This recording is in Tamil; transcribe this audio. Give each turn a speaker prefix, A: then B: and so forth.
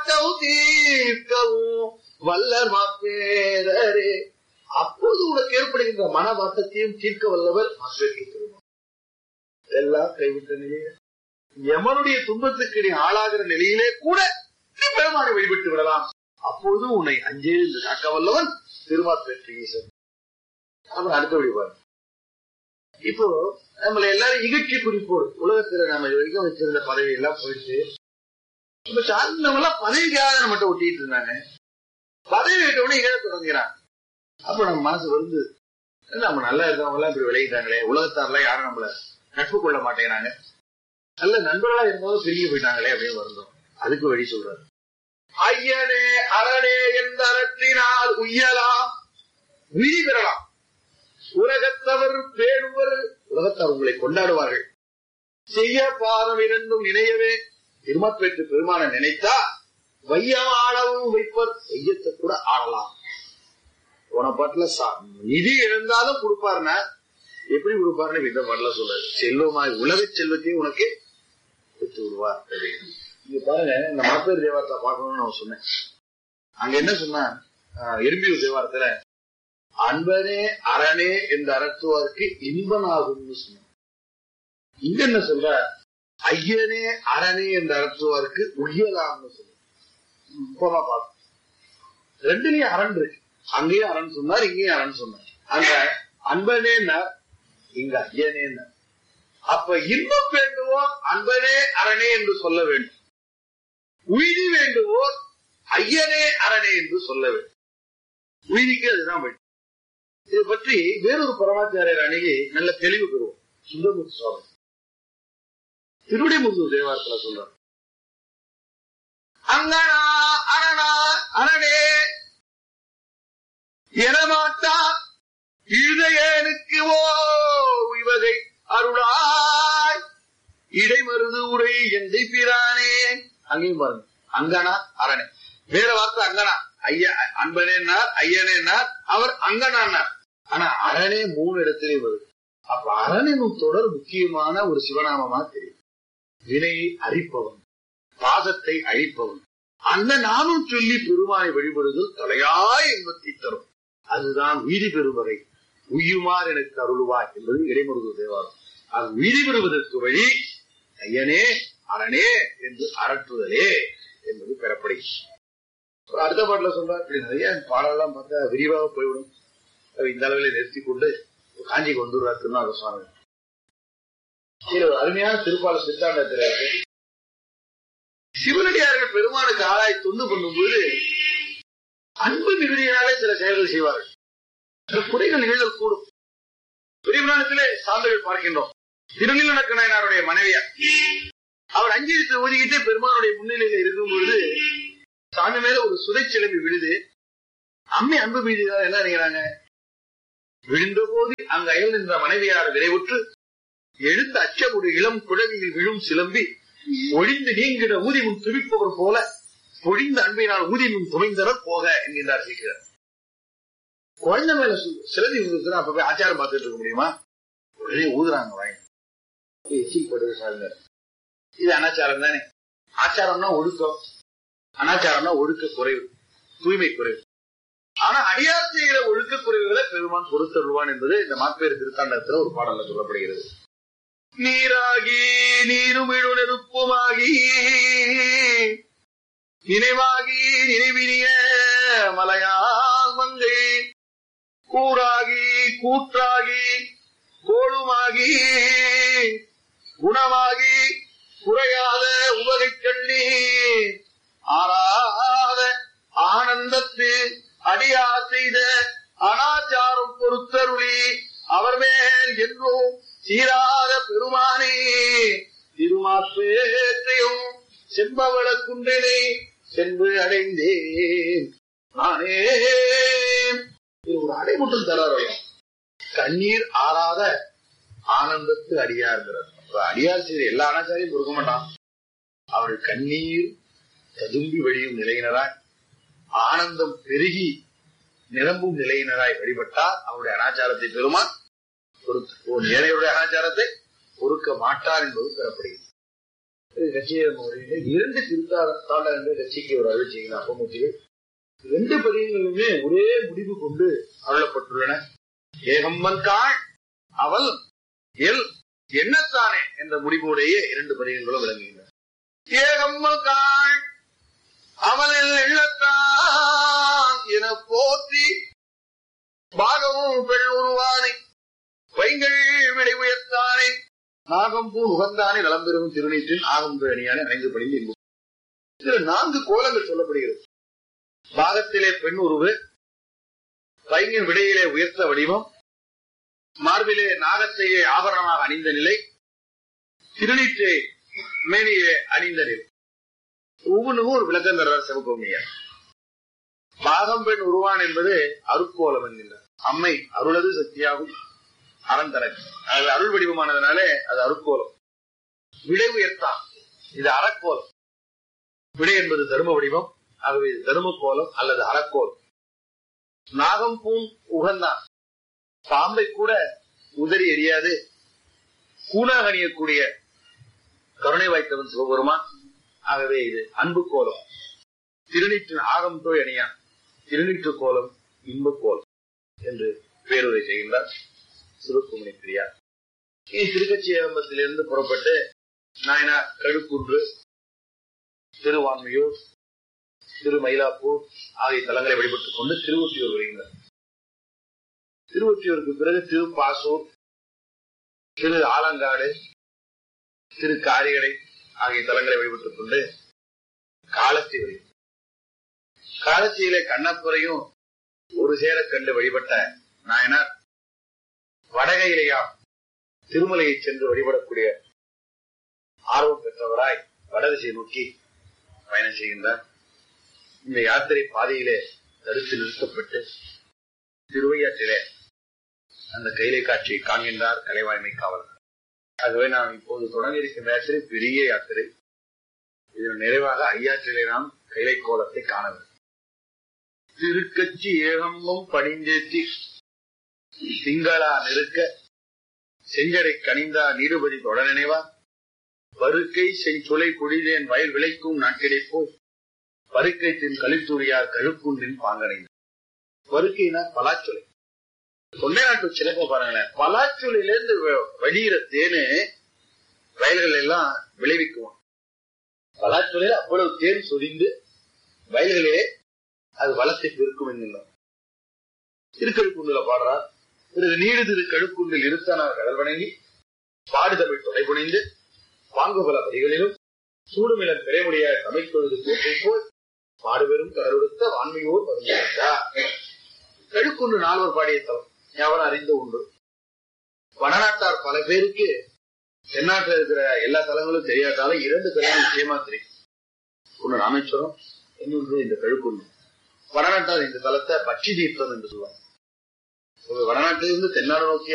A: வாட்டவும் தீர்க்கவும் வல்லர் மாப்பேரரே அப்போது உனக்கு ஏற்படுகின்ற மன வாட்டத்தையும் தீர்க்க வல்லவர் மாப்பேருக்கு பெருமான் எல்லாம் கைவிட்ட நிலையில எமனுடைய துன்பத்துக்கு நீ ஆளாகிற நிலையிலே கூட நீ பெருமானை வழிபட்டு விடலாம் அப்போது உன்னை அஞ்சே என்று காக்க வல்லவன் திருமாப்பேற்று ஈசன் அப்புறம் அடுத்த வழிபாடு இப்போ நம்மள எல்லாரும் இகழ்ச்சி குறிப்போடு உலகத்துல நம்ம இது வரைக்கும் வச்சிருந்த பதவி எல்லாம் போயிட்டு இப்ப சார்ந்தவங்க எல்லாம் பதவிக்காக நம்மகிட்ட ஒட்டிட்டு இருந்தாங்க பதவி விட்டவனே இகழ தொடங்குறான் அப்ப நம்ம மனசு வந்து நம்ம நல்லா இருக்கவங்க எல்லாம் இப்படி விளையிட்டாங்களே உலகத்தாரெல்லாம் யாரும் நம்மள நட்பு கொள்ள மாட்டேங்கிறாங்க நல்ல நண்பர்களா இருந்தாலும் பிரிஞ்சு போயிட்டாங்களே அப்படின்னு வருந்தோம் அதுக்கு வழி சொல்றாரு ஐயனே அரணே எந்த அறத்தினால் உய்யலாம் விழி பெறலாம் உலகத்தவர் பேணுவர் உலகத்தவர் உங்களை கொண்டாடுவார்கள் செய்ய பாதம் இரண்டும் நினையவே திருமப்பெற்று பெருமான நினைத்தா வையம் ஆளவும் வைப்பர் வையத்தை கூட ஆடலாம் போன பாட்டுல சா- நிதி இழந்தாலும் கொடுப்பாருன்னா எப்படி கொடுப்பாருன்னு இந்த பாட்டுல சொல்றாரு செல்வமாய் உலக செல்வத்தையும் உனக்கு கொடுத்து விடுவார் அப்படின்னு. இங்க பாருங்க இந்த மாப்பேர் தேவாரத்தை பார்க்கணும்னு நான் சொன்னேன் அங்க என்ன சொன்னா ஆஹ், எறும்பியூர் தேவாரத்துல அன்பனே அரணே என்ற அறத்துவாருக்கு இன்பனாகும்னு சொன்னான் இங்க என்ன சொல்ற ஐயனே அரணே என்ற அறத்துவாருக்கு உய்யலாம்னு சொல்ற போமா பார்ப்போம் ரெண்டுலயும் அரண் இருக்கு அங்கேயும் அரண் சொன்னார் இங்கேயும் அரண் சொன்னார் அங்க அன்பனேன்னா இங்க ஐயனேன்னா அப்ப இன்பம் வேண்டுவோர் அன்பனே அரணே என்று சொல்ல வேண்டும் உயிரி வேண்டுவோர் ஐயனே அரணே என்று சொல்ல வேண்டும் உயிரிக்கு அதுதான் வழி இதை பற்றி வேறொரு பரமாச்சாரியர் அணுகி நல்ல தெளிவு பெறுவோம் சுந்தரமூர்த்தி சுவாமி திருவிடைமுருகர் தேவாரத்துல சொல்றார் அங்கனா அரணா அரணே எனமாட்டா இருதயனுக்கு ஓ இவகை அருளாய் இடைமருது உரை எந்தை பிரானே அங்கேயும் பாருங்க அங்கனா அரணே வேற வார்த்தை அங்கனா ஐயா அன்பனேனார் ஐயனேனார் அவர் அங்கனானார் ஆனா அரணே மூணு இடத்திலே வருது அப்ப அரணினும் தொடர் முக்கியமான ஒரு சிவநாமமா தெரியும் வினையை அழிப்பவன் பாசத்தை அழிப்பவன் அந்த நாமும் சொல்லி பெருமானை வழிபடுதல் தலையாய் இன்பத்தை தரும் அதுதான் வீதி பெறுவகை உய்யுமார் எனக்கு அருள்வாய் என்பது இடைமருது தேவாரம் அது வீதி பெறுவதற்கு வழி ஐயனே அரணே என்று அரட்டுதலே என்பது பெறப்படுகிறது அப்புறம் அடுத்த பாட்டுல சொல்றார் இப்படி நிறைய பாடலாம் பார்த்தா விரிவாக போய்விடும் அவர் இந்த அளவில் நிறுத்தி கொண்டு காஞ்சிக்கு வந்துடுறார் திருநாக சுவாமி இதுல ஒரு அருமையான திருப்பால சித்தாண்டத்தில் இருக்கு சிவனடியார்கள் பெருமானுக்கு ஆளாய் தொண்டு பண்ணும்போது அன்பு மிகுதியினாலே சில செயல்கள் செய்வார்கள் சில குறைகள் நிகழ்தல் கூடும் பெரியபுராணத்திலே சான்றுகள் பார்க்கின்றோம் திருநீலக்க நாயனாருடைய மனைவியார் அவர் அஞ்சலித்து ஊதிக்கிட்டே பெருமானுடைய முன்னிலையில இருக்கும் பொழுது சாமி மேல ஒரு சுதை சிலம்பி விழுது அம்மி அன்பு மீதுதான் என்ன நினைக்கிறாங்க விழுந்த போது அங்க அயல் நின்ற மனைவியார் விரைவுற்று எழுந்த அச்சமுடு இளம் குழவியில் விழும் சிலம்பி ஒழிந்து நீங்கிட ஊதி முன் துடிப்பவர் போல பொழிந்த அன்பினால் ஊதி முன் துமைந்தவர் போக என்கின்றார் சீக்கிரம் குழந்தை மேல சு- சிலந்தி விழுந்துச்சுன்னா அப்ப போய் ஆச்சாரம் பார்த்துட்டு இருக்க முடியுமா உடனே ஊதுறாங்க வாங்க எச்சில் படுது சாருங்க இது அனாச்சாரம் தானே ஆச்சாரம்னா ஒழுக்கம் அனாச்சாரம்னா ஒழுக்க குறைவு தூய்மை குறைவு ஆனா அடியார் செய்கிற ஒழுக்க குறைவுகளை பெருமான் பொறுத்தருவான் என்பது இந்த மாப்பேறு திருத்தாண்டத்துல ஒரு பாடல்ல சொல்லப்படுகிறது நீராகி நீருமிழு நெருப்புமாகி நினைவாகி நினைவினிய மலையால் மங்கை கூறாகி கூற்றாகி கோளுமாகி குணமாகி குறையாத உவகை கண்ணி ஆறாத ஆனந்தத்து அடியா செய்த அனாச்சாரம் பொறுத்தருளி அவர் மேல் என்றும் சீராத பெருமானே திருமாப்பேற்றையும் செம்பவள குன்றினை சென்று அடைந்தேன் நானே இது ஒரு அடைமுட்டம் தராரு கண்ணீர் ஆறாத ஆனந்தத்து அடியார்கிறார் அப்ப அடியார் செய்த எல்லா அனாச்சாரையும் கொடுக்க மாட்டான் அவர்கள் கண்ணீர் ததும்பி வழியும் நிலையினராய் ஆனந்தம் பெருகி நிரம்பும் நிலையினராய் வழிபட்டால் அவருடைய அனாச்சாரத்தை பெருமான் பொறுத்து ஏனையுடைய அனாச்சாரத்தை பொறுக்க மாட்டார் என்பது பெறப்படுகிறது கட்சியை முறையில இரண்டு திருத்தாண்டகங்கள் கட்சிக்கு ஒரு அருள் செய்கிறார் அப்பமூர்த்திகள் ரெண்டு பதியங்களுமே ஒரே முடிவு கொண்டு அருளப்பட்டுள்ளன ஏகம்மன் காள் அவள் எல் என்னத்தானே என்ற முடிவோடைய இரண்டு பதியங்களும் விளங்குகின்றன ஏகம்மன் காள் அவளில் எண்ணத்தான் என போற்றி பாகமும் பெண் உருவானை பைங்கள் விடை உயர்த்தானே நாகம்பூ உகந்தானே நலம் பெறும் திருநீற்றில் ஆகம்பு அணியானே ஐந்து படிந்து இன்பு இதுல நான்கு கோலங்கள் சொல்லப்படுகிறது பாகத்திலே பெண் உருவு பைங்கின் விடையிலே உயர்த்த வடிவம் மார்பிலே நாகத்தையே ஆபரணமாக அணிந்த நிலை திருநீற்றை மேனியே அணிந்த நிலை ஒவ்வொன்றுக்கும் ஒரு விளக்கம் தர்றார் சிவகோமியார் பாகம் பெண் உருவான் என்பது அருக்கோலம் என்கின்றார் அம்மை அருளது சக்தியாகும் அறம் தனக்கு அது அருள் வடிவமானதுனாலே அது அருக்கோலம் விடை உயர்த்தான் இது அறக்கோலம் விடை என்பது தர்ம வடிவம் ஆகவே இது தர்ம கோலம் அல்லது அறக்கோலம் நாகம் பூன் உகந்தான் பாம்பை கூட உதறி எரியாது கூணாக அணியக்கூடிய கருணை வாய்த்தவன் சிவபெருமான் ஆகவே இது அன்பு கோலம் திருநீற்றின் ஆகம் தோய் அணியான் திருநீற்று கோலம் இன்பு கோலம் என்று பேருரை செய்கின்றார் சிவகுமணி பிரியார் இனி திருக்கட்சி ஏகம்பத்திலிருந்து புறப்பட்டு நாயனார் கழுக்குன்று திருவான்மையூர் திரு மயிலாப்பூர் ஆகிய தலங்களை வழிபட்டுக் கொண்டு திருவொற்றியூர் வருகின்றனர் திருவொற்றியூருக்கு பிறகு திருப்பாசூர் திரு ஆலங்காடு திரு காரிகடை ஆகிய தலங்களை வழிபட்டுக் கொண்டு காலத்தி வருகிறது காலத்தியிலே கண்ணப்புறையும் ஒரு சேர கண்டு வழிபட்ட நாயனார் வடகையிலேயா திருமலையை சென்று வழிபடக்கூடிய ஆர்வம் பெற்றவராய் வடதிசை நோக்கி பயணம் செய்கின்றார் இந்த யாத்திரை பாதையிலே தடுத்து நிறுத்தப்பட்டு திருவையாற்றிலே அந்த கைலை காட்சியை காண்கின்றார் கலைவாய்மை காவலர் ஆகவே நாம் இப்போது தொடங்க இருக்கின்ற யாத்திரை பெரிய யாத்திரை இதன் நிறைவாக ஐயாற்றிலே நாம் கைலை கோலத்தை காண வேண்டும் திருக்கட்சி ஏகம்பம் பணிந்தேத்தி திங்களா நெருக்க செஞ்சடை கனிந்தா நீடுபதி தொட நினைவா பருக்கை செஞ்சுளை பொழிதேன் வயல் விளைக்கும் நாட்கிடைப்போ பருக்கை தின் கலித்தூரியார் கழுக்குன்றின் பாங்கனைந்த பருக்கைனா பலாச்சொலை தொண்டை நாட்டு சிறப்ப பாருங்களேன் பலாச்சொலையிலிருந்து வடிகிற தேனு வயல்கள் எல்லாம் விளைவிக்குவோம் பலாச்சொலையில அவ்வளவு தேன் சொரிந்து வயல்களிலே அது வளத்தை பெருக்கும் என்கின்றோம் திருக்கழுக்குண்டுல பாடுறார் பிறகு நீடு திரு கழுக்குண்டில் இருத்தனார் கடல் வணங்கி பாடுதமிழ் தொடை புனைந்து பாங்குபல வரிகளிலும் சூடுமிழன் பிறைமுடியாய தமிழ்கொழுது போற்றை போல் பாடுபெரும் கடலுடுத்த வான்மையோர் பருந்தார் கழுக்குண்டு நால்வர் பாடிய தலம் எவரும் அறிந்த உண்டு வடநாட்டார் பல பேருக்கு தென்னாட்டில் இருக்கிற எல்லா தலங்களும் தெரியாட்டாலும் இரண்டு தலங்கள் நிச்சயமா தெரியும் ஒண்ணு ராமேஸ்வரம் இன்னொன்று இந்த கழுக்குண்டு வடநாட்டார் இந்த தலத்தை பட்சி தீர்த்தம் என்று சொல்லுவாங்க வடநாட்டிலிருந்து தென்னாடு நோக்கி